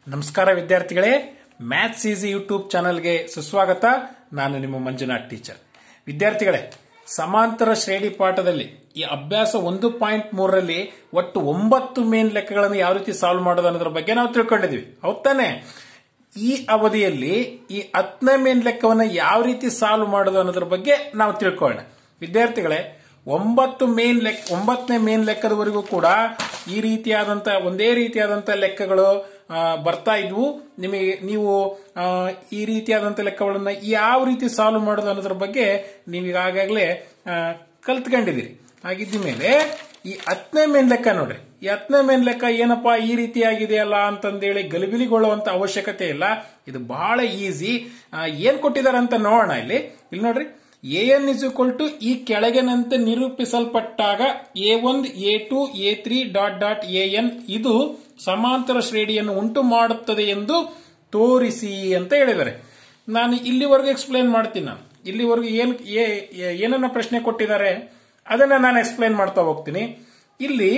ನಮಸ್ಕಾರ ವಿದ್ಯಾರ್ಥಿಗಳೇ maths easy YouTube ಚಾನಲ್ಗೆ ಸುಸ್ವಾಗತ ನಾನು ನಿಮ್ಮ ಮಂಜುನಾಥ್ ಟೀಚರ್ ವಿದ್ಯಾರ್ಥಿಗಳೇ ಸಮಾಂತರ ಶ್ರೇಣಿ ಪಾಠದಲ್ಲಿ ಈ ಅಭ್ಯಾಸ ಒಂದು ಪಾಯಿಂಟ್ ಮೂರರಲ್ಲಿ ಒಟ್ಟು ಒಂಬತ್ತು ಮೇನ್ ಲೆಕ್ಕಗಳನ್ನು ಯಾವ ರೀತಿ ಸಾಲ್ವ್ ಮಾಡೋದು ಅನ್ನೋದ್ರ ಬಗ್ಗೆ ನಾವು ತಿಳ್ಕೊಂಡಿದ್ವಿ ಹೌದ್ ತಾನೆ ಈ ಅವಧಿಯಲ್ಲಿ ಈ ಹತ್ತನೇ ಮೇನ್ ಲೆಕ್ಕವನ್ನ ಯಾವ ರೀತಿ ಸಾಲ್ವ್ ಮಾಡೋದು ಅನ್ನೋದ್ರ ಬಗ್ಗೆ ನಾವು ತಿಳ್ಕೊಳ್ಳೋಣ ವಿದ್ಯಾರ್ಥಿಗಳೇ ಒಂಬತ್ತು ಮೇನ್ ಲೆಕ್ಕ ಒಂಬತ್ತನೇ ಮೇನ್ ಲೆಕ್ಕದವರೆಗೂ ಕೂಡ ಈ ರೀತಿಯಾದಂತ ಒಂದೇ ರೀತಿಯಾದಂತ ಲೆಕ್ಕಗಳು ಆ, ಬರ್ತಾ ಇದ್ವು ನಿಮಗೆ ನೀವು ಆ, ಈ ರೀತಿಯಾದಂತ ಲೆಕ್ಕಗಳನ್ನ ಯಾವ ರೀತಿ ಸಾಲ್ವ್ ಮಾಡೋದು ಅನ್ನೋದ್ರ ಬಗ್ಗೆ ನೀವು ಈಗಾಗಲೇ ಆ, ಕಲ್ತ್ಕೊಂಡಿದ್ದೀರಿ ಹಾಗಿದ್ದ ಮೇಲೆ ಈ ಹತ್ತನೇ ಮೇನ್ ಲೆಕ್ಕ ನೋಡ್ರಿ ಈ ಹತ್ತನೇ ಮೇನ್ ಲೆಕ್ಕ ಏನಪ್ಪಾ ಈ ರೀತಿಯಾಗಿದೆಯಲ್ಲ ಅಂತಂದೇಳಿ ಗಲಿಬಿಲಿಗೊಳ್ಳುವಂತ ಅವಶ್ಯಕತೆ ಇಲ್ಲ ಇದು ಬಹಳ ಈಸಿ ಏನ್ ಕೊಟ್ಟಿದ್ದಾರೆ ಅಂತ ನೋಡೋಣ ಇಲ್ಲಿ ಇಲ್ಲಿ ನೋಡ್ರಿ A N is equal to ಈ ಕೆಳಗಿನಂತೆ ನಿರೂಪಿಸಲ್ಪಟ್ಟಾಗ ಎ ಒಂದ್ A two A three dot dot A N ಇದು ಸಮಾಂತರ ಶ್ರೇಣಿಯನ್ನು ಉಂಟು ಮಾಡುತ್ತದೆ ಎಂದು ತೋರಿಸಿ ಅಂತ ಹೇಳಿದ್ದಾರೆ ನಾನು ಇಲ್ಲಿವರೆಗೂ ಎಕ್ಸ್ಪ್ಲೇನ್ ಮಾಡ್ತೀನಿ ನಾನು ಇಲ್ಲಿವರೆಗೂ ಏನ್ ಏ- ಏ- ಏನನ್ನ ಪ್ರಶ್ನೆ ಕೊಟ್ಟಿದ್ದಾರೆ ಅದನ್ನ ನಾನು ಎಕ್ಸ್ಪ್ಲೇನ್ ಮಾಡ್ತಾ ಹೋಗ್ತೀನಿ ಇಲ್ಲಿ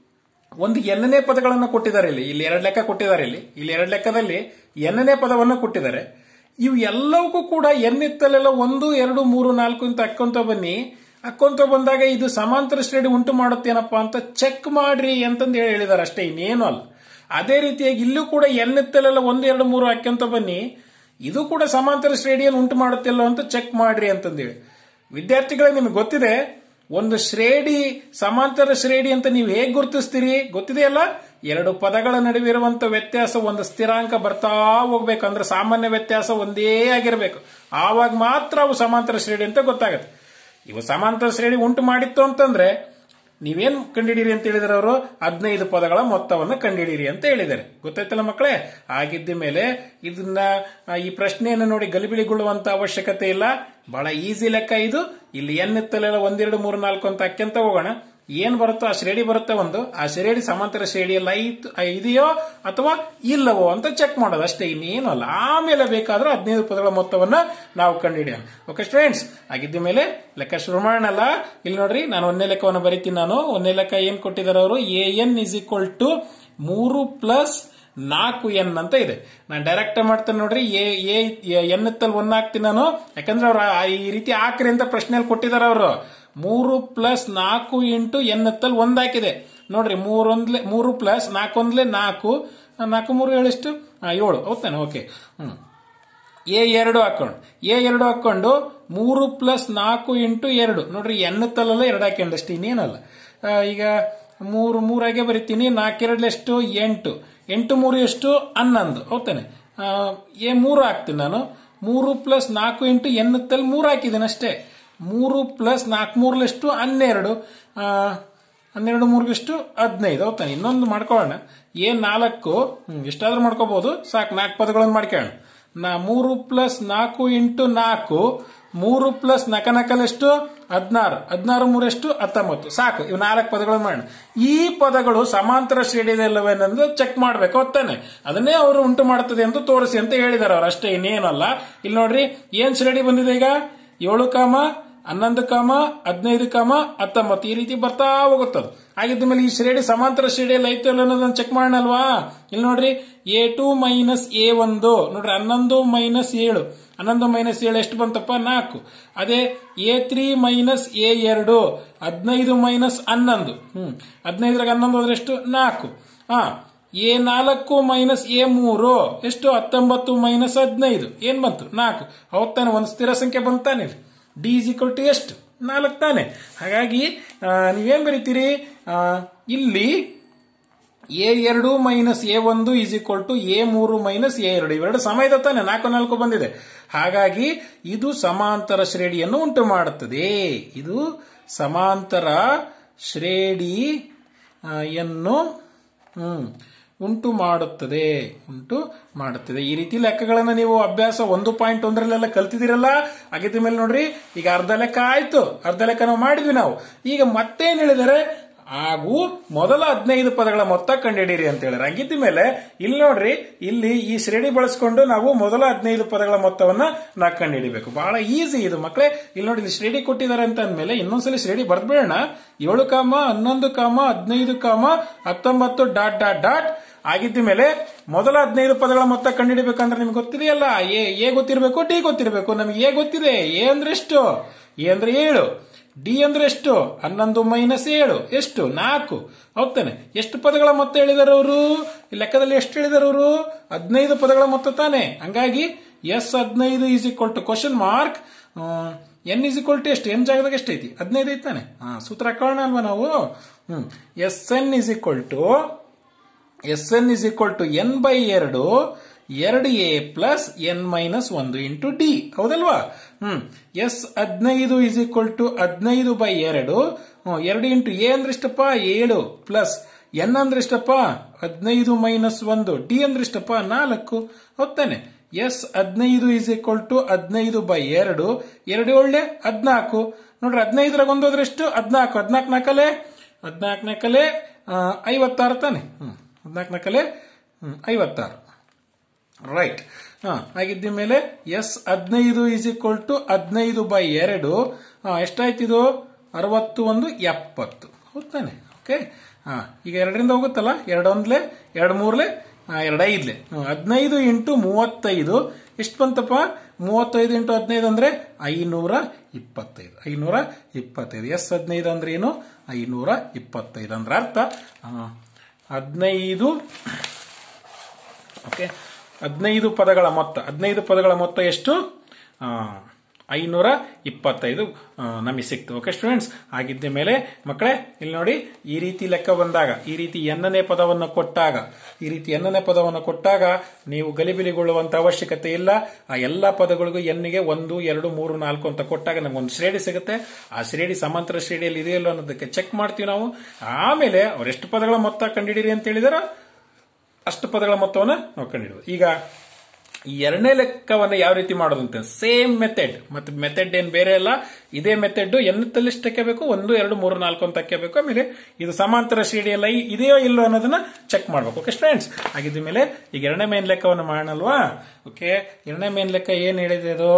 ಒಂದು ಎನ್ನನೇ ಪದಗಳನ್ನು ಕೊಟ್ಟಿದ್ದಾರೆ ಇಲ್ಲಿ ಇಲ್ಲಿ ಎರಡು ಲೆಕ್ಕ ಕೊಟ್ಟಿದ್ದಾರೆ ಇಲ್ಲಿ ಇಲ್ಲಿ ಎರಡು ಲೆಕ್ಕದಲ್ಲಿ ಎನ್ನನೇ ಪದವನ್ನು ಕೊಟ್ಟಿದ್ದಾರೆ ಇವು ಎಲ್ಲವಕ್ಕೂ ಕೂಡ ಎನ್ನಿತ್ತಲೆಲ್ಲ ಒಂದು ಎರಡು ಮೂರು ನಾಲ್ಕು ಅಂತ ಹಾಕೊಂತ ಬನ್ನಿ ಹಾಕೊಂತ ಬಂದಾಗ ಇದು ಸಮಾಂತರ ಶ್ರೇಣಿ ಉಂಟು ಮಾಡುತ್ತೇನಪ್ಪಾ ಅಂತ ಚೆಕ್ ಮಾಡ್ರಿ ಅಂತಂದು ಹೇಳಿ ಹೇಳಿದ್ದಾರೆ ಅಷ್ಟೇ ಇನ್ನೇನು ಅಲ್ಲ ಅದೇ ರೀತಿಯಾಗಿ ಇಲ್ಲೂ ಕೂಡ ಎನ್ನಿತ್ತಲೆಲ್ಲ ಒಂದು ಎರಡು ಮೂರು ಹಾಕ್ಯಂತ ಬನ್ನಿ ಇದು ಕೂಡ ಸಮಾಂತರ ಶ್ರೇಣಿಯನ್ನು ಉಂಟು ಮಾಡುತ್ತಿಲ್ಲ ಅಂತ ಚೆಕ್ ಮಾಡ್ರಿ ಅಂತಂದೇಳಿ ವಿದ್ಯಾರ್ಥಿಗಳೇ ನಿಮಗೆ ಗೊತ್ತಿದೆ ಒಂದು ಶ್ರೇಣಿ ಸಮಾಂತರ ಶ್ರೇಣಿ ಅಂತ ನೀವು ಹೇಗೆ ಗುರುತಿಸ್ತೀರಿ ಗೊತ್ತಿದೆಯಲ್ಲ ಎರಡು ಪದಗಳ ನಡುವೆ ಇರುವಂತ ವ್ಯತ್ಯಾಸ ಒಂದು ಸ್ಥಿರಾಂಕ ಬರ್ತಾ ಹೋಗ್ಬೇಕು ಅಂದ್ರೆ ಸಾಮಾನ್ಯ ವ್ಯತ್ಯಾಸ ಒಂದೇ ಆಗಿರಬೇಕು ಆವಾಗ ಮಾತ್ರ ಅವು ಸಮಾಂತರ ಶ್ರೇಣಿ ಅಂತ ಗೊತ್ತಾಗುತ್ತೆ ಇವು ಸಮಾಂತರ ಶ್ರೇಣಿ ಉಂಟು ಮಾಡಿತ್ತು ಅಂತಂದ್ರೆ ನೀವೇನ್ ಕಂಡಿಡೀರಿ ಅಂತ ಹೇಳಿದ್ರೆ ಅವರು ಹದಿನೈದು ಪದಗಳ ಮೊತ್ತವನ್ನು ಕಂಡಿಡೀರಿ ಅಂತ ಹೇಳಿದ್ದಾರೆ ಗೊತ್ತಾಯ್ತಲ್ಲ ಮಕ್ಕಳೇ ಆಗಿದ್ದ ಮೇಲೆ ಇದನ್ನ ಆ, ಈ ಪ್ರಶ್ನೆಯನ್ನು ನೋಡಿ ಗಲಿಬಿಲಿಗೊಳ್ಳುವಂತ ಅವಶ್ಯಕತೆ ಇಲ್ಲ ಬಹಳ ಈಸಿ ಲೆಕ್ಕ ಇದು ಇಲ್ಲಿ ಎನ್ ಎತ್ತಲೆಲ್ಲ ಒಂದೆರಡು ಮೂರು ನಾಲ್ಕು ಅಂತ ಅಕ್ಕೆಂತ ಹೋಗೋಣ ಏನ್ ಬರುತ್ತೋ ಆ ಶ್ರೇಣಿ ಬರುತ್ತೆ ಒಂದು ಆ ಶ್ರೇಣಿ ಸಮಾಂತರ ಶ್ರೇಣಿಯಲ್ಲಿ ಐತ್ ಇದೆಯೋ ಅಥವಾ ಇಲ್ಲವೋ ಅಂತ ಚೆಕ್ ಮಾಡೋದು ಅಷ್ಟೇ ಇನ್ನೇನು ಅಲ್ಲ ಆಮೇಲೆ ಬೇಕಾದ್ರೆ ಹದಿನೈದು ಪದಗಳ ಮೊತ್ತವನ್ನ ನಾವು ಕಂಡುಹಿಡಿಯೋಣ ಓಕೆ ಸ್ಟೂಡೆಂಟ್ಸ್ ಆಗಿದ್ದ ಮೇಲೆ ಲೆಕ್ಕ ಶುರು ಮಾಡೋಣಲ್ಲ ಇಲ್ಲಿ ನೋಡ್ರಿ ನಾನು ಒಂದೇ ಲೆಕ್ಕವನ್ನು ಬರಿತೀನಿ ನಾನು ಒಂದೇ ಲೆಕ್ಕ ಏನ್ ಕೊಟ್ಟಿದ್ದಾರೆ ಅವರು A N is equal to ಮೂರು ಪ್ಲಸ್ ನಾಲ್ಕು ಎನ್ ಅಂತ ಇದೆ ನಾನು ಡೈರೆಕ್ಟ್ ಮಾಡ್ತೇನೆ ನೋಡ್ರಿ ಎ ಎ ಎನ್ ಎತ್ತಲ್ಲಿ ಒಂದ್ ಹಾಕ್ತೀನಿ ನಾನು ಯಾಕಂದ್ರೆ ಅವ್ರು ಆ- ಈ ರೀತಿ ಹಾಕ್ರಿ ಅಂತ ಪ್ರಶ್ನೆಯಲ್ಲಿ ಕೊಟ್ಟಿದ್ದಾರೆ ಅವರು ಮೂರು ಪ್ಲಸ್ ನಾಲ್ಕು ಇಂಟು ಎನ್ ಎತ್ತಲ್ಲಿ ಒಂದ್ ಹಾಕಿದೆ ನೋಡ್ರಿ ಮೂರೊಂದ್ಲೆ ಮೂರು ಪ್ಲಸ್ ನಾಲ್ಕೊಂದ್ಲೆ ನಾಲ್ಕು ನಾಲ್ಕು ಮೂರು ಏಳೆಷ್ಟು ಆ, ಏಳು ಹೌದಾನೆ ಓಕೆ ಹ್ಮ್ ಎ ಎರಡು ಹಾಕೊಂಡು ಎ ಎರಡು ಹಾಕೊಂಡು ಮೂರು ಪ್ಲಸ್ ನಾಲ್ಕು ಇಂಟು ಎರಡು ನೋಡ್ರಿ ಎನ್ನತ್ತಲ್ಲ ಎರಡು ಹಾಕೊಂಡು ಅಷ್ಟು ಇನ್ನೇನಲ್ಲ ಆ, ಈಗ ಮೂರು ಮೂರಾಗೆ ಬರಿತೀನಿ ನಾಲ್ಕೆರಡು ಎಷ್ಟು ಎಂಟು ಎಂಟು ಮೂರು ಎಷ್ಟು ಹನ್ನೊಂದು ಹೌದಾನೆ ಆ, ಎ ಮೂರು ಹಾಕ್ತೀನಿ ನಾನು ಮೂರು ಪ್ಲಸ್ ನಾಲ್ಕು ಇಂಟು ಎನ್ನತ್ತಲ್ಲಿ ಮೂರು ಹಾಕಿದ್ದೀನಿ ಅಷ್ಟೇ ಮೂರು ಪ್ಲಸ್ ನಾಲ್ಕು ಮೂರಲೆಷ್ಟು ಹನ್ನೆರಡು ಆ, ಹನ್ನೆರಡು ಮೂರ್ಗೆಷ್ಟು ಹದಿನೈದು ಹೌದಾನೆ ಇನ್ನೊಂದು ಮಾಡ್ಕೊಳ್ಳೋಣ ಎ ನಾಲ್ಕು ಹ್ಮ್, ಎಷ್ಟಾದ್ರೂ ಮಾಡ್ಕೋಬಹುದು ಸಾಕು ನಾಲ್ಕು ಪದಗಳನ್ನು ಮಾಡ್ಕೊಳ್ಳೋಣ ನಾ ಮೂರು ಪ್ಲಸ್ ನಾಲ್ಕು ಇಂಟು ನಾಲ್ಕು ಮೂರು ಪ್ಲಸ್ ನಕ ನಕಲೆಷ್ಟು ಹದಿನಾರು ಹದಿನಾರು ಮೂರೆಷ್ಟು ಹತ್ತೊಂಬತ್ತು ಸಾಕು ಇವು ನಾಲ್ಕು ಪದಗಳನ್ನು ಮಾಡೋಣ ಈ ಪದಗಳು ಸಮಾಂತರ ಶ್ರೇಣಿಯಲ್ಲವೇನೆಂದು ಚೆಕ್ ಮಾಡ್ಬೇಕು ಹೊತ್ತಾನೆ ಅದನ್ನೇ ಅವರು ಉಂಟು ಮಾಡುತ್ತದೆ ಎಂದು ತೋರಿಸಿ ಅಂತ ಹೇಳಿದ್ದಾರೆ ಅವ್ರು ಅಷ್ಟೇ ಇನ್ನೇನಲ್ಲ ಇಲ್ಲಿ ನೋಡ್ರಿ ಏನ್ ಶ್ರೇಣಿ ಬಂದಿದೆ ಈಗ ಏಳು ಕಾಮ ಹನ್ನೊಂದು ಕಾಮ ಹದಿನೈದು ಕಾಮ ಹತ್ತೊಂಬತ್ತು ಈ ರೀತಿ ಬರ್ತಾ ಹೋಗುತ್ತದು ಹಾಗಿದ್ದ ಮೇಲೆ ಈ ಶ್ರೇಣಿ ಸಮಾಂತರ ಶ್ರೇಣಿಯಲ್ಲಿ ಐತೆ ಇಲ್ಲ ಅನ್ನೋದನ್ನ ಚೆಕ್ ಮಾಡೋಣಲ್ವಾ ಇಲ್ಲಿ ನೋಡ್ರಿ ಎ ಟು ಮೈನಸ್ ಎ ಒಂದು ನೋಡ್ರಿ ಹನ್ನೊಂದು ಮೈನಸ್ ಏಳು ಹನ್ನೊಂದು ಮೈನಸ್ ಏಳು ಎಷ್ಟು ಬಂತಪ್ಪ ನಾಲ್ಕು ಅದೇ ಎ ತ್ರೀ ಮೈನಸ್ ಎ ಎರಡು ಹದಿನೈದು ಮೈನಸ್ ಹನ್ನೊಂದು ಹ್ಮ್ ಹದಿನೈದರಾಗ ಹನ್ನೊಂದು ಹೋದ್ರೆ ಎಷ್ಟು ನಾಲ್ಕು ಹಾ ಎ ನಾಲ್ಕು ಮೈನಸ್ ಎ ಮೂರು ಎಷ್ಟು ಹತ್ತೊಂಬತ್ತು ಮೈನಸ್ ಹದಿನೈದು ಏನ್ ಬಂತು ನಾಲ್ಕು ಅವತ್ತಾನೆ ಒಂದು ಸ್ಥಿರ ಸಂಖ್ಯೆ ಬಂತಾನೆ ಡಿ ಇಸ್ ಈಕ್ವಲ್ ಟು ಎಷ್ಟು ನಾಲ್ಕು ತಾನೆ ಹಾಗಾಗಿ ಆ, ನೀವೇನ್ ಬರೀತೀರಿ ಆ, ಇಲ್ಲಿ ಎ ಎರಡು ಮೈನಸ್ ಎ ಒಂದು ಇಸ್ ಈಕ್ವಲ್ ಟು ಎ ಮೂರು ಮೈನಸ್ ಎ ಎರಡು ಇವೆರಡು ಸಮ ಇದೆ ತಾನೆ ನಾಲ್ಕು ನಾಲ್ಕು ಬಂದಿದೆ ಹಾಗಾಗಿ ಇದು ಸಮಾಂತರ ಶ್ರೇಣಿಯನ್ನು ಉಂಟು ಮಾಡುತ್ತದೆ ಇದು ಸಮಾಂತರ ಶ್ರೇಣಿ ಆ, ಯನ್ನು ಹ್ಮ್ ಉಂಟು ಮಾಡುತ್ತದೆ ಉಂಟು ಮಾಡುತ್ತದೆ ಈ ರೀತಿ ಲೆಕ್ಕಗಳನ್ನ ನೀವು ಅಭ್ಯಾಸ ಒಂದು ಪಾಯಿಂಟ್ ಒಂದರಲ್ಲೆಲ್ಲ ಕಲ್ತಿದ್ದೀರಲ್ಲ ಆಗಿದ್ದ ಮೇಲೆ ನೋಡ್ರಿ ಈಗ ಅರ್ಧ ಲೆಕ್ಕ ಆಯ್ತು ಅರ್ಧ ಲೆಕ್ಕ ನಾವು ಮಾಡಿದ್ವಿ ನಾವು ಈಗ ಮತ್ತೇನ್ ಹೇಳಿದರೆ ಹಾಗೂ ಮೊದಲ ಹದಿನೈದು ಪದಗಳ ಮೊತ್ತ ಕಂಡುಹಿಡಿಯಿರಿ ಅಂತ ಹೇಳಿದ್ರೆ ಹಂಗಿದ್ದ ಮೇಲೆ ಇಲ್ಲಿ ನೋಡ್ರಿ ಇಲ್ಲಿ ಈ ಶ್ರೇಣಿ ಬಳಸ್ಕೊಂಡು ನಾವು ಮೊದಲ ಹದಿನೈದು ಪದಗಳ ಮೊತ್ತವನ್ನ ನಾವು ಕಂಡುಹಿಡಿಬೇಕು ಬಹಳ ಈಸಿ ಇದು ಮಕ್ಕಳೇ ಇಲ್ಲಿ ನೋಡಿ ಇಲ್ಲಿ ಶ್ರೇಣಿ ಕೊಟ್ಟಿದ್ದಾರೆ ಅಂತ ಅಂದ್ಮೇಲೆ ಇನ್ನೊಂದ್ಸಲಿ ಶ್ರೇಣಿ ಬರ್ದ್ಬೇಡ ಏಳು ಕಾಮ ಹನ್ನೊಂದು ಕಾಮ ಹದಿನೈದು ಕಾಮ ಹತ್ತೊಂಬತ್ತು ಡಾಟ್ ಡಾಟ್ ಡಾಟ್ ಆಗಿದ್ದ ಮೇಲೆ ಮೊದಲ ಹದಿನೈದು ಪದಗಳ ಮೊತ್ತ ಕಂಡುಹಿಡಿಬೇಕಂದ್ರೆ ನಿಮ್ಗೆ ಗೊತ್ತಿದೆಯಲ್ಲ ಎ ಎ ಗೊತ್ತಿರಬೇಕು ಡಿ ಗೊತ್ತಿರಬೇಕು ನಮಗೆ ಎ ಗೊತ್ತಿದೆ ಎ ಅಂದ್ರೆ ಎಷ್ಟು ಎ ಅಂದ್ರೆ ಏಳು ಡಿ ಅಂದ್ರೆ ಎಷ್ಟು ಹನ್ನೊಂದು ಮೈನಸ್ ಏಳು ಎಷ್ಟು ನಾಲ್ಕು ಹೌದಾನೆ ಎಷ್ಟು ಪದಗಳ ಮೊತ್ತ ಹೇಳಿದಾರೆ ಅವರು ಈ ಲೆಕ್ಕದಲ್ಲಿ ಎಷ್ಟು ಹೇಳಿದಾರೆ ಅವರು ಹದಿನೈದು ಪದಗಳ ಮೊತ್ತ ತಾನೆ ಹಂಗಾಗಿ ಎಸ್ ಹದಿನೈದು is equal to question mark N is equal to ಎಷ್ಟು ಎನ್ ಜಾಗದಾಗ ಎಷ್ಟೈತಿ ಹದಿನೈದು ಐತಾನೆ ಹಾ ಸೂತ್ರ ಹಾಕೋಣ ಅಲ್ವಾ ನಾವು ಹ್ಮ್ S N is equal to S N is equal to N by ಎರಡು ಎರಡು ಎ ಪ್ಲಸ್ ಎನ್ ಮೈನಸ್ ಒಂದು ಇಂಟು ಡಿ ಹೌದಲ್ವಾ ಹ್ಮ್ ಎಸ್ ಹದಿನೈದು ಇಸ್ ಈಕ್ವಲ್ ಟು ಹದಿನೈದು ಬೈ ಎರಡು ಹ್ಮ್, ಎರಡು ಇಂಟು ಎ ಅಂದ್ರೆ ಎಷ್ಟಪ್ಪ ಏಳು ಪ್ಲಸ್ ಎನ್ ಅಂದ್ರೆ ಎಷ್ಟಪ್ಪ ಹದಿನೈದು ಮೈನಸ್ ಒಂದು ಡಿ ಅಂದ್ರೆ ಎಷ್ಟಪ್ಪ ನಾಲ್ಕು ಹೌದಾನೆ ಎಸ್ ಹದಿನೈದು ಇಸ್ ಈಕ್ವಲ್ ಟು ಹದಿನೈದು ಬೈ ಎರಡು ಎರಡು ಒಳ್ಳೆ ಹದಿನಾಲ್ಕು ನೋಡ್ರಿ ಹದಿನೈದರಾಗ ಒಂದು ಹೋದ್ರೆ ಎಷ್ಟು ಹದಿನಾಲ್ಕು ಹದಿನಾಲ್ಕು ನಾಲ್ಕಲೆ ಹದಿನಾಲ್ಕು ನಾಲ್ಕಲೆ ಐವತ್ತಾರು ತಾನೆ ಹ್ಮ್ ಹದಿನಾಲ್ಕು ನಾಲ್ಕಲೆ ಹ್ಮ್, ಐವತ್ತಾರು ರೈಟ್ ಹಾ ಹಾಗಿದ್ದ ಮೇಲೆ ಎಸ್ ಹದಿನೈದು ಈಸ್ ಈಕ್ವಲ್ ಟು ಹದಿನೈದು ಬೈ ಎರಡು ಹಾ ಎಷ್ಟಾಯ್ತು ಇದು ಅರವತ್ತು ಒಂದು ಎಪ್ಪತ್ತು ಹೌದಾನೆ ಓಕೆ ಹಾ ಈಗ ಎರಡರಿಂದ ಹೋಗುತ್ತಲ್ಲ ಎರಡು ಒಂದ್ಲೆ ಎರಡು ಮೂರ್ಲೆ ಹಾ, ಎರಡು ಐದ್ಲೆ ಹ್ಮ್, ಹದಿನೈದು ಇಂಟು ಮೂವತ್ತೈದು ಎಷ್ಟು ಬಂತಪ್ಪ ಮೂವತ್ತೈದು ಇಂಟು ಹದಿನೈದು ಅಂದ್ರೆ ಐನೂರ ಇಪ್ಪತ್ತೈದು ಐನೂರ ಇಪ್ಪತ್ತೈದು ಎಸ್ ಹದಿನೈದು ಅಂದ್ರೆ ಏನು ಐನೂರ ಇಪ್ಪತ್ತೈದು ಅಂದ್ರೆ ಅರ್ಥ ಆ, ಹದಿನೈದು ಓಕೆ ಹದಿನೈದು ಪದಗಳ ಮೊತ್ತ ಹದಿನೈದು ಪದಗಳ ಮೊತ್ತ ಎಷ್ಟು ಆ, ಐನೂರ ಇಪ್ಪತ್ತೈದು ಆ, ನಮಗೆ ಸಿಕ್ತು ಓಕೆ ಸ್ಟೂಡೆಂಟ್ಸ್ ಆಗಿದ್ದ ಮೇಲೆ ಮಕ್ಕಳೇ ಇಲ್ಲಿ ನೋಡಿ ಈ ರೀತಿ ಲೆಕ್ಕ ಬಂದಾಗ ಈ ರೀತಿ ಎನ್ನನೇ ಪದವನ್ನು ಕೊಟ್ಟಾಗ ಈ ರೀತಿ ಎನ್ನನೇ ಪದವನ್ನು ಕೊಟ್ಟಾಗ ನೀವು ಗಲಿಬಿಲಿಗೊಳ್ಳುವಂತ ಅವಶ್ಯಕತೆ ಇಲ್ಲ ಆ ಎಲ್ಲಾ ಪದಗಳಿಗೂ ಎನ್ನಿಗೆ ಒಂದು ಎರಡು ಮೂರು ನಾಲ್ಕು ಅಂತ ಕೊಟ್ಟಾಗ ನಮ್ಗೊಂದು ಶ್ರೇಣಿ ಸಿಗುತ್ತೆ ಆ ಶ್ರೇಣಿ ಸಮಾಂತರ ಶ್ರೇಣಿಯಲ್ಲಿ ಇದೆಯಲ್ಲ ಅನ್ನೋದಕ್ಕೆ ಚೆಕ್ ಮಾಡ್ತೀವಿ ನಾವು ಆಮೇಲೆ ಅವರೆಷ್ಟು ಪದಗಳ ಮೊತ್ತ ಕಂಡಿಡಿರಿ ಅಂತ ಹೇಳಿದಾರೋ ಅಷ್ಟು ಪದಗಳ ಮೊತ್ತವನ್ನು ನಾವು ಕಂಡಿಡ್ಬೋದು ಈಗ ಈ ಎರಡನೇ ಲೆಕ್ಕವನ್ನು ಯಾವ ರೀತಿ ಮಾಡೋದು ಅಂತ ಸೇಮ್ ಮೆಥಡ್ ಮತ್ತೆ ಮೆಥಡ್ ಏನ್ ಬೇರೆ ಅಲ್ಲ ಇದೇ ಮೆಥಡ್ ಎನ್ನತ್ತಲ್ಲಿ ಎಷ್ಟು ಹಾಕಬೇಕು ಒಂದು ಎರಡು ಮೂರು ನಾಲ್ಕು ಅಂತ ಹಾಕಬೇಕು ಆಮೇಲೆ ಇದು ಸಮಾಂತರ ಶ್ರೇಣಿಯಲ್ಲ ಇ- ಇದೆಯೋ ಇಲ್ಲೋ ಅನ್ನೋದನ್ನ ಚೆಕ್ ಮಾಡ್ಬೇಕು ಓಕೆ ಸ್ಟೂಡೆಂಟ್ಸ್ ಆಗಿದ್ದ ಮೇಲೆ ಈಗ ಎರಡನೇ ಮೇನ್ ಲೆಕ್ಕವನ್ನು ಮಾಡೋಣಲ್ವಾ ಓಕೆ ಎರಡನೇ ಮೇನ್ ಲೆಕ್ಕ ಏನ್ ಹೇಳಿದೆ ಅದು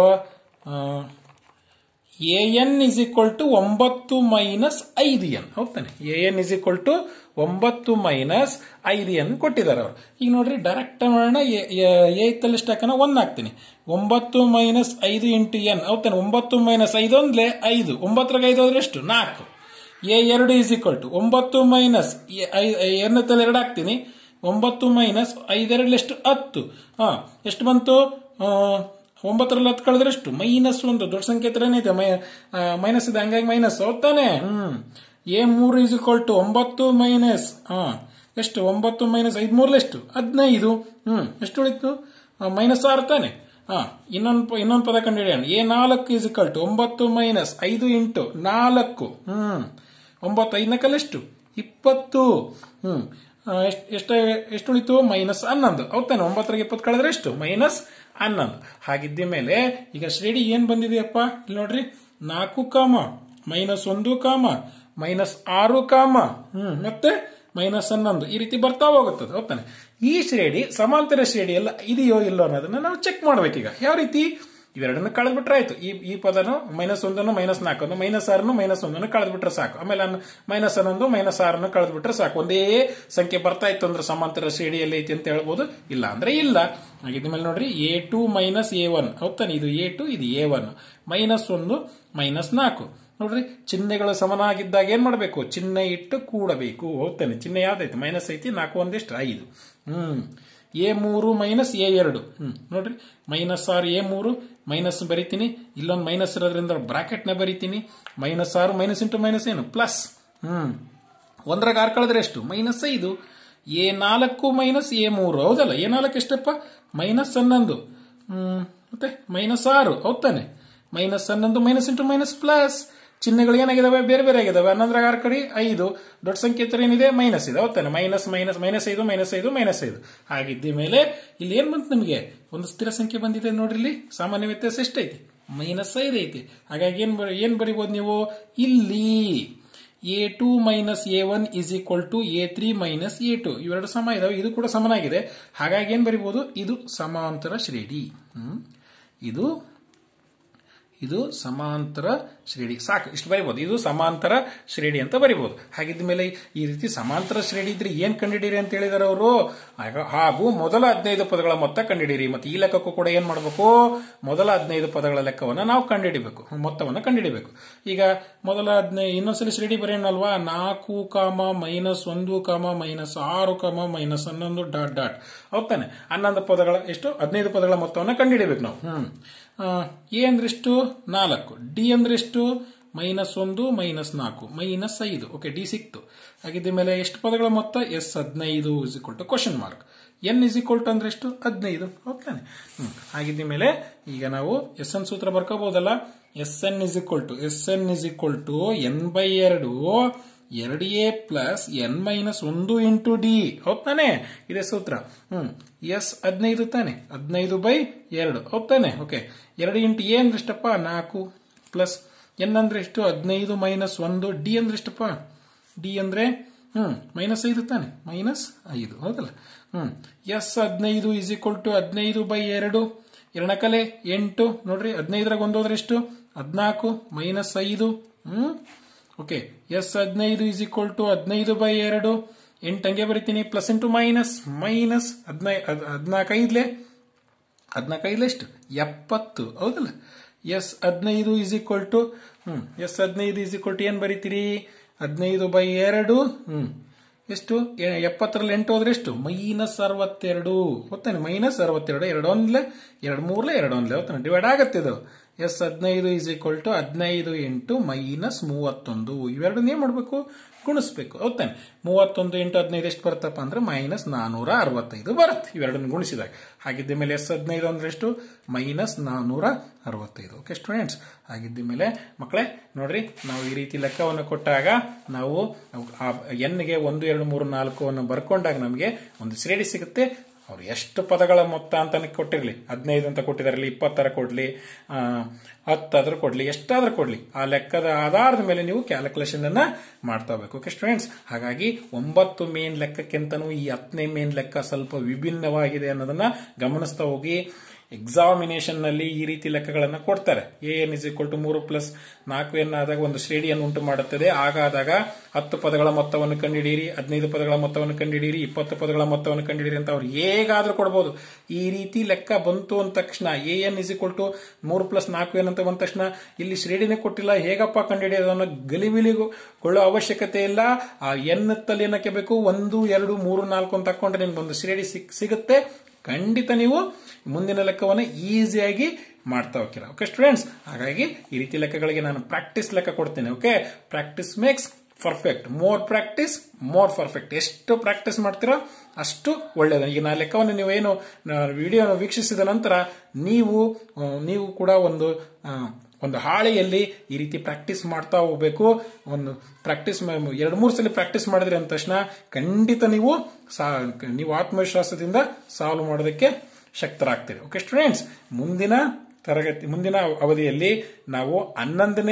A N is equal to ಒಂಬತ್ತು ಮೈನಸ್ ಐದು ಎನ್ ಹೌದಾನೆ A N is equal to ಒಂಬತ್ತು ಮೈನಸ್ ಐದು ಎನ್ ಕೊಟ್ಟಿದ್ದಾರೆ ಅವರು ಈಗ ನೋಡ್ರಿ ಡೈರೆಕ್ಟ್ ಮಾಡೋಣ ಏತಲ್ಲಿ ಎಷ್ಟು ಹಾಕೋಣ ಒನ್ ಹಾಕ್ತೀನಿ ಒಂಬತ್ತು ಮೈನಸ್ ಐದು ಇಂಟು ಎನ್ ಹೌದಾನೆ ಒಂಬತ್ತು ಮೈನಸ್ ಐದು ಒಂದ್ಲೆ ಐದು ಒಂಬತ್ತರಾಗ ಐದು ಹೋದ್ರೆ ಎಷ್ಟು ನಾಲ್ಕು ಎ ಎರಡು ಇಸ್ ಈಕ್ವಲ್ ಟು ಒಂಬತ್ತು ಮೈನಸ್ ಎರಡನೇತಲ್ಲಿ ಎರಡು ಹಾಕ್ತೀನಿ ಒಂಬತ್ತು ಮೈನಸ್ ಐದೆರಡು ಎಷ್ಟು ಹತ್ತು ಹಾ ಎಷ್ಟು ಬಂತು ಆ, ಒಂಬತ್ತರಲ್ಲಿ ಹತ್ತು ಕಳೆದ್ರೆ ಎಷ್ಟು ಮೈನಸ್ ಒಂದು ದೊಡ್ಡ ಸಂಖ್ಯೆ ಹತ್ರ ಏನೈತೆ ಮೈನಸ್ ಇದೆ ಹಂಗಾಗಿ ಮೈನಸ್ ಹೌದಾನೆ ಹ್ಮ್ ಎ ಮೂರು ಇಸ್ ಈಕ್ವಲ್ ಟು ಒಂಬತ್ತು ಮೈನಸ್ ಹಾ ಎಷ್ಟು ಒಂಬತ್ತು ಮೈನಸ್ ಐದು ಮೂರ್ಲೆ ಎಷ್ಟು ಹದಿನೈದು ಹ್ಮ್ ಎಷ್ಟು ಉಳಿತು ಮೈನಸ್ ಆರು ತಾನೆ ಹಾ ಇನ್ನೊಂದು ಇನ್ನೊಂದು ಪದ ಕಂಡು ಹಿಡಿಯೋಣ ಎ ನಾಲ್ಕು ಇಸ್ ಈಕ್ವಲ್ ಟು ಒಂಬತ್ತು ಮೈನಸ್ ಐದು ಇಂಟು ನಾಲ್ಕು ಹ್ಮ್ ಒಂಬತ್ತು ಐದನಕಲ್ಲಿ ಎಷ್ಟು ಇಪ್ಪತ್ತು ಹ್ಮ್ ಆ, ಎಷ್ಟ್- ಎಷ್ಟ ಎಷ್ಟು ಉಳಿತು ಮೈನಸ್ ಹನ್ನೊಂದು ಹೌದಾನೆ ಒಂಬತ್ತರಾಗ ಇಪ್ಪತ್ತು ಕಳೆದ್ರೆ ಎಷ್ಟು ಮೈನಸ್ ಹನ್ನೊಂದು ಹಾಗಿದ್ದ ಮೇಲೆ ಈಗ ಶ್ರೇಣಿ ಏನ್ ಬಂದಿದೆಯಪ್ಪ ಇಲ್ಲಿ ನೋಡ್ರಿ ನಾಲ್ಕು ಕಾಮ ಮೈನಸ್ ಒಂದು ಕಾಮ ಮೈನಸ್ ಆರು ಕಾಮ ಹ್ಮ್ ಮತ್ತೆ ಮೈನಸ್ ಹನ್ನೊಂದು ಈ ರೀತಿ ಬರ್ತಾ ಹೋಗುತ್ತದೆ ಹೌದಾನೆ ಈ ಶ್ರೇಣಿ ಸಮಾಂತರ ಶ್ರೇಣಿ ಎಲ್ಲ ಇದೆಯೋ ಇಲ್ಲೋ ಅನ್ನೋದನ್ನ ನಾವು ಚೆಕ್ ಮಾಡ್ಬೇಕೀಗ ಯಾವ ರೀತಿ ಇವೆರಡನ್ನು ಕಳೆದ್ಬಿಟ್ರೆ ಆಯ್ತು ಈ ಈ ಪದನು ಮೈನಸ್ ಒಂದನ್ನು ಮೈನಸ್ ನಾಲ್ಕನ್ನು ಮೈನಸ್ ಆರನ್ನು ಮೈನಸ್ ಒಂದನ್ನು ಕಳೆದ್ಬಿಟ್ರೆ ಸಾಕು ಆಮೇಲೆ ಅನ್ನು ಮೈನಸ್ ಹನ್ನೊಂದು ಮೈನಸ್ ಆರನ್ನು ಕಳೆದ್ಬಿಟ್ರೆ ಸಾಕು ಒಂದೇ ಸಂಖ್ಯೆ ಬರ್ತಾ ಇತ್ತು ಅಂದ್ರೆ ಸಮಾಂತರ ಶ್ರೇಣಿಯಲ್ಲಿ ಐತಿ ಅಂತ ಹೇಳ್ಬೋದು ಇಲ್ಲ ಅಂದ್ರೆ ಇಲ್ಲ ಹಾಗಿದ್ದ ಮೇಲೆ ನೋಡ್ರಿ A two minus A one ಹೌದಾನೆ ಇದು ಎ ಟು ಇದು ಎ ಒನ್ ಮೈನಸ್ ಒಂದು ಮೈನಸ್ ನಾಲ್ಕು ನೋಡ್ರಿ ಚಿಹ್ನೆಗಳು ಸಮನಾಗಿದ್ದಾಗ ಏನ್ ಮಾಡಬೇಕು ಚಿಹ್ನೆ ಇಟ್ಟು ಕೂಡಬೇಕು ಹೌದಾನೆ ಚಿಹ್ನೆ ಯಾವ್ದೈತಿ ಮೈನಸ್ ಐತಿ ನಾಲ್ಕು ಒಂದಿಷ್ಟು ಐದು ಹ್ಮ್ ಎ ಮೂರು ಮೈನಸ್ ಎ ಎರಡು ಹ್ಮ್ ನೋಡ್ರಿ ಮೈನಸ್ ಆರು ಎ ಮೂರು ಮೈನಸ್ ಬರಿತೀನಿ ಇಲ್ಲೊಂದು ಮೈನಸ್ ಇರೋದ್ರಿಂದ ಬ್ರಾಕೆಟ್ ನ ಬರಿತೀನಿ ಮೈನಸ್ ಆರು ಮೈನಸ್ ಇಂಟು ಮೈನಸ್ ಏನು ಪ್ಲಸ್ ಹ್ಮ್ ಒಂದರಾಗ ಆರು ಕಳೆದ್ರೆ ಎಷ್ಟು ಮೈನಸ್ ಐದು ಎ ನಾಲ್ಕು ಮೈನಸ್ ಎ ಮೂರು ಹೌದಲ್ಲ ಎ ನಾಲ್ಕು ಎಷ್ಟಪ್ಪ ಮೈನಸ್ ಹನ್ನೊಂದು ಹ್ಮ್ ಮತ್ತೆ ಮೈನಸ್ ಆರು ಹೌದಾನೆ ಮೈನಸ್ ಹನ್ನೊಂದು ಮೈನಸ್ ಇಂಟು ಮೈನಸ್ ಪ್ಲಸ್ ಚಿಹ್ನೆಗಳು ಏನಾಗಿದಾವೆ ಬೇರೆ ಬೇರೆ ಆಗಿದಾವೆ ಹನ್ನೊಂದರಾಗ ಆರು ಕಡೆ ಐದು ದೊಡ್ಡ ಸಂಖ್ಯೆ ಹತ್ರ ಏನಿದೆ ಮೈನಸ್ ಇದೆ ಹೌದಾನೆ ಮೈನಸ್ ಮೈನಸ್ ಮೈನಸ್ ಐದು ಮೈನಸ್ ಐದು ಮೈನಸ್ ಐದು ಹಾಗಿದ್ದ ಮೇಲೆ ಇಲ್ಲಿ ಏನ್ ಬಂತು ನಿಮಗೆ ಒಂದು ಸ್ಥಿರ ಸಂಖ್ಯೆ ಬಂದಿದೆ ನೋಡ್ರಿ ಇಲ್ಲಿ ಸಾಮಾನ್ಯ ವ್ಯತ್ಯಾಸ ಎಷ್ಟೈತಿ ಮೈನಸ್ ಐದು ಐತಿ ಹಾಗಾಗಿ ಏನ್ ಬರಿ ಏನ್ ಬರಿಬೋದು ನೀವು ಇಲ್ಲಿ A two minus A one is equal to A three minus A two ಇವೆರಡು ಸಮ ಇದಾವೆ ಇದು ಕೂಡ ಸಮನಾಗಿದೆ ಹಾಗಾಗಿ ಏನ್ ಬರಿಬಹುದು ಇದು ಸಮಾಂತರ ಶ್ರೇಣಿ ಹ್ಮ್ ಇದು ಇದು ಸಮಾಂತರ ಶ್ರೇಣಿ ಸಾಕು ಇಷ್ಟು ಬರಿಬಹುದು ಇದು ಸಮಾಂತರ ಶ್ರೇಣಿ ಅಂತ ಬರಿಬಹುದು ಹಾಗಿದ್ದ ಮೇಲೆ ಈ ರೀತಿ ಸಮಾಂತರ ಶ್ರೇಣಿ ಇದ್ರೆ ಏನ್ ಕಂಡಿಡೀರಿ ಅಂತ ಹೇಳಿದಾರೆ ಅವರು ಹಾಗೂ ಮೊದಲ ಹದಿನೈದು ಪದಗಳ ಮೊತ್ತ ಕಂಡಿಡೀರಿ ಮತ್ತೆ ಈ ಲೆಕ್ಕಕ್ಕೂ ಕೂಡ ಏನ್ ಮಾಡಬೇಕು ಮೊದಲ ಹದಿನೈದು ಪದಗಳ ಲೆಕ್ಕವನ್ನು ನಾವು ಕಂಡುಹಿಡಿಬೇಕು ಮೊತ್ತವನ್ನು ಕಂಡುಹಿಡಿಬೇಕು ಈಗ ಮೊದಲ ಹದಿನೈದು ಇನ್ನೊಂದ್ಸಲಿ ಶ್ರೇಣಿ ಬರೆಯೋಣಲ್ವಾ ನಾಲ್ಕು ಕಾಮ ಮೈನಸ್ ಒಂದು ಕಾಮ ಮೈನಸ್ ಆರು ಕಾಮ ಮೈನಸ್ ಹನ್ನೊಂದು ಡಾಟ್ ಡಾಟ್ ಹೌದಾನೆ ಹನ್ನೊಂದು ಪದಗಳ ಎಷ್ಟು ಹದಿನೈದು ಪದಗಳ ಮೊತ್ತವನ್ನು ಕಂಡುಹಿಡಿಬೇಕು ನಾವು ಹ್ಮ್ ಎ ಅಂದ್ರೆ ಎಷ್ಟು ನಾಲ್ಕು ಡಿ ಅಂದ್ರೆ ಎಷ್ಟು ಮೈನಸ್ ಒಂದು ಮೈನಸ್ ನಾಲ್ಕು ಮೈನಸ್ ಐದು ಓಕೆ ಡಿ ಸಿಕ್ತು ಹಾಗಿದ್ದ ಮೇಲೆ ಎಷ್ಟು ಪದಗಳ ಮೊತ್ತ ಎಸ್ ಹದಿನೈದು is equal to question mark N is equal to ಅಂದ್ರೆ ಎಷ್ಟು ಹದಿನೈದು ಹೌದಾನೆ ಹ್ಮ್ ಹಾಗಿದ್ದ ಮೇಲೆ ಈಗ ನಾವು ಎಸ್ ಎನ್ ಸೂತ್ರ ಬರ್ಕೋಬಹುದಲ್ಲ S N is equal to S N is equal to N by ಎರಡು ಎರಡು ಎ ಪ್ಲಸ್ ಎನ್ ಮೈನಸ್ ಒಂದು ಇಂಟು ಡಿ ಹೌದ್ ತಾನೆ ಇದೆ ಸೂತ್ರ ಹ್ಮ್ ಎಸ್ ಹದಿನೈದು ತಾನೆ ಹದಿನೈದು ಬೈ ಎರಡು ಹೌದ್ ತಾನೆ ಓಕೆ ಎರಡು ಇಂಟು ಎ ಅಂದ್ರೆ ಎಷ್ಟಪ್ಪ ನಾಲ್ಕು ಪ್ಲಸ್ ಎನ್ ಅಂದ್ರೆ ಎಷ್ಟು ಹದಿನೈದು ಮೈನಸ್ ಒಂದು ಡಿ ಅಂದ್ರೆ ಎಷ್ಟಪ್ಪ ಡಿ ಅಂದ್ರೆ ಹ್ಮ್ ಮೈನಸ್ ಐದು ತಾನೆ ಮೈನಸ್ ಐದು ಹೌದಲ್ಲ ಹ್ಮ್ ಎಸ್ ಹದಿನೈದು ಇಸ್ ಈಕ್ವಲ್ ಟು ಹದಿನೈದು ಬೈ ಎರಡು ಎರಡಕಲೆ ಎಂಟು ನೋಡ್ರಿ ಹದಿನೈದರಾಗ ಒಂದು ಹೋದ್ರೆ ಎಷ್ಟು ಹದಿನಾಲ್ಕು ಮೈನಸ್ ಐದು ಹ್ಮ್ ಓಕೆ ಎಸ್ ಹದಿನೈದು ಇಸ್ ಈಕ್ವಲ್ ಟು ಹದಿನೈದು ಬೈ ಎರಡು ಎಂಟು ಹಂಗೆ ಬರಿತೀನಿ ಪ್ಲಸ್ ಇಂಟು ಮೈನಸ್ ಮೈನಸ್ ಹದಿನೈ ಹದಿನಾಲ್ಕೈದ್ಲೆ ಹದಿನಾಲ್ಕೈದ್ಲೆ ಎಷ್ಟು ಎಪ್ಪತ್ತು ಹೌದಲ್ಲ ಎಸ್ ಹದಿನೈದು ಇಸ್ ಈಕ್ವಲ್ ಟು ಹ್ಮ್ ಎಸ್ ಹದಿನೈದು ಇಸ್ ಈಕ್ವಲ್ ಟು ಏನ್ ಬರಿತೀರಿ ಹದಿನೈದು ಬೈ ಎರಡು ಹ್ಮ್ ಎಷ್ಟು ಎಪ್ಪತ್ತರಲ್ಲಿ ಎಂಟು ಹೋದ್ರೆ ಎಷ್ಟು ಮೈನಸ್ ಅರವತ್ತೆರಡು ಗೊತ್ತಾನೆ ಮೈನಸ್ ಅರವತ್ತೆರಡು ಎರಡು ಒಂದ್ಲೆ ಎರಡು ಮೂರ್ಲೆ ಎರಡು ಒಂದ್ಲೆ ಗೊತ್ತಾನೆ ಡಿವೈಡ್ ಆಗತ್ತೆ ಇದು ಎಸ್ ಹದಿನೈದು ಇಸ್ ಈಕ್ವಲ್ ಟು ಹದಿನೈದು ಎಂಟು ಮೈನಸ್ ಮೂವತ್ತೊಂದು ಇವೆರಡನ್ನ ಏನ್ ಮಾಡಬೇಕು ಗುಣಿಸ್ಬೇಕು ಹೌದಾನೆ ಮೂವತ್ತೊಂದು ಇಂಟು ಹದಿನೈದು ಎಷ್ಟು ಬರುತ್ತಪ್ಪ ಅಂದ್ರೆ ಮೈನಸ್ ನಾನೂರ ಅರವತ್ತೈದು ಬರುತ್ತೆ ಇವೆರಡನ್ನು ಗುಣಿಸಿದಾಗ ಹಾಗಿದ್ದ ಮೇಲೆ ಎಸ್ ಹದಿನೈದು ಅಂದ್ರೆ ಎಷ್ಟು ಮೈನಸ್ ನಾನೂರ ಅರವತ್ತೈದು ಓಕೆ ಸ್ಟೂಡೆಂಟ್ಸ್ ಹಾಗಿದ್ದ ಮೇಲೆ ಮಕ್ಕಳೇ ನೋಡ್ರಿ ನಾವು ಈ ರೀತಿ ಲೆಕ್ಕವನ್ನು ಕೊಟ್ಟಾಗ ನಾವು ಎನ್ಗೆ ಒಂದು ಎರಡು ಮೂರು ನಾಲ್ಕು ಅನ್ನು ಬರ್ಕೊಂಡಾಗ ನಮಗೆ ಒಂದು ಶ್ರೇಣಿ ಸಿಗುತ್ತೆ ಅವ್ರು ಎಷ್ಟು ಪದಗಳ ಮೊತ್ತ ಅಂತ ಕೊಟ್ಟಿರಲಿ ಹದಿನೈದು ಅಂತ ಕೊಟ್ಟಿದಾರಲಿ ಇಪ್ಪತ್ತರ ಕೊಡ್ಲಿ ಹತ್ತಾದ್ರೂ ಕೊಡ್ಲಿ ಎಷ್ಟಾದ್ರೂ ಕೊಡ್ಲಿ ಆ ಲೆಕ್ಕದ ಆಧಾರದ ಮೇಲೆ ನೀವು ಕ್ಯಾಲ್ಕುಲೇಷನ್ ಅನ್ನ ಮಾಡ್ತಾ ಹೋಗ್ಬೇಕು ಓಕೆ ಸ್ಟೂಡೆಂಟ್ಸ್ ಹಾಗಾಗಿ ಒಂಬತ್ತು ಮೇನ್ ಲೆಕ್ಕಕ್ಕಿಂತನೂ ಈ ಹತ್ತನೇ ಮೇನ್ ಲೆಕ್ಕ ಸ್ವಲ್ಪ ವಿಭಿನ್ನವಾಗಿದೆ ಅನ್ನೋದನ್ನ ಗಮನಿಸ್ತಾ ಹೋಗಿ ಎಕ್ಸಾಮಿನೇಷನ್ ನಲ್ಲಿ ಈ ರೀತಿ ಲೆಕ್ಕಗಳನ್ನ ಕೊಡ್ತಾರೆ A N is equal to ಮೂರು ಪ್ಲಸ್ ನಾಲ್ಕು ಎನ್ ಆದಾಗ ಒಂದು ಶ್ರೇಣಿಯನ್ನು ಉಂಟು ಮಾಡುತ್ತದೆ ಹಾಗಾದಾಗ ಹತ್ತು ಪದಗಳ ಮೊತ್ತವನ್ನು ಕಂಡುಹಿಡಿಯಿರಿ ಹದಿನೈದು ಪದಗಳ ಮೊತ್ತವನ್ನು ಕಂಡುಹಿಡಿಯಿರಿ ಇಪ್ಪತ್ತು ಪದಗಳ ಮೊತ್ತವನ್ನು ಕಂಡುಹಿಡಿಯಿರಿ ಅಂತ ಅವ್ರು ಹೇಗಾದ್ರೂ ಕೊಡಬಹುದು ಈ ರೀತಿ ಲೆಕ್ಕ ಬಂತು ಅಂದ ತಕ್ಷಣ A N is equal to ಮೂರು ಪ್ಲಸ್ ನಾಲ್ಕು ಎನ್ ಅಂತ ಬಂದ ತಕ್ಷಣ ಇಲ್ಲಿ ಶ್ರೇಣಿನೇ ಕೊಟ್ಟಿಲ್ಲ ಹೇಗಪ್ಪ ಕಂಡುಹಿಡಿಯೋದು ಅನ್ನೋ ಗಲಿಬಿಲಿಗೊಳ್ಳೋ ಅವಶ್ಯಕತೆ ಇಲ್ಲ ಆ ಎನ್ ತಲ್ಲಿ ಏನಕ್ಕೆ ಬೇಕು ಒಂದು ಎರಡು ಮೂರು ನಾಲ್ಕು ಅಂತ ತಕೊಂಡ್ರೆ ನಿಮ್ಗೆ ಒಂದು ಶ್ರೇಣಿ ಸಿಗುತ್ತೆ ಖಂಡಿತ ನೀವು ಮುಂದಿನ ಲೆಕ್ಕವನ್ನು ಈಸಿಯಾಗಿ ಮಾಡ್ತಾ ಹೋಗ್ತೀರಾ ಓಕೆ ಸ್ಟೂಡೆಂಟ್ಸ್ ಹಾಗಾಗಿ ಈ ರೀತಿ ಲೆಕ್ಕಗಳಿಗೆ ನಾನು ಪ್ರಾಕ್ಟೀಸ್ ಲೆಕ್ಕ ಕೊಡ್ತೇನೆ okay practice makes perfect more practice more perfect ಎಷ್ಟು ಪ್ರಾಕ್ಟೀಸ್ ಮಾಡ್ತೀರೋ ಅಷ್ಟು ಒಳ್ಳೆಯದು ಈಗ ನಾ ಲೆಕ್ಕವನ್ನು ನೀವೇನು ವಿಡಿಯೋ ವೀಕ್ಷಿಸಿದ ನಂತರ ನೀವು ನೀವು ಕೂಡ ಒಂದು ಒಂದು ಹಾಳೆಯಲ್ಲಿ ಈ ರೀತಿ ಪ್ರಾಕ್ಟೀಸ್ ಮಾಡ್ತಾ ಹೋಗ್ಬೇಕು ಒಂದು ಪ್ರಾಕ್ಟೀಸ್ ಎರಡು ಮೂರು ಸಲ ಪ್ರಾಕ್ಟೀಸ್ ಮಾಡಿದ್ರಿ ಅಂದ ತಕ್ಷಣ ಖಂಡಿತ ನೀವು ನೀವು ಆತ್ಮವಿಶ್ವಾಸದಿಂದ ಸಾಲ್ವ್ ಮಾಡೋದಕ್ಕೆ ಶಕ್ತರಾಗ್ತೀರಿ ಓಕೆ ಸ್ಟೂಡೆಂಟ್ಸ್ ಮುಂದಿನ ತರಗತಿ ಮುಂದಿನ ಅವಧಿಯಲ್ಲಿ ನಾವು ಹನ್ನೊಂದನೇ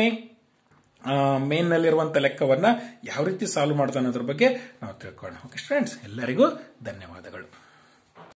ಮೇನ್ ನಲ್ಲಿರುವಂತಹ ಲೆಕ್ಕವನ್ನ ಯಾವ ರೀತಿ ಸಾಲ್ವ್ ಮಾಡ್ತಾನೆ ಅನ್ನೋದ್ರ ಬಗ್ಗೆ ನಾವು ತಿಳ್ಕೊಳ್ಳೋಣ ಓಕೆ ಸ್ಟೂಡೆಂಟ್ಸ್ ಎಲ್ಲರಿಗೂ ಧನ್ಯವಾದಗಳು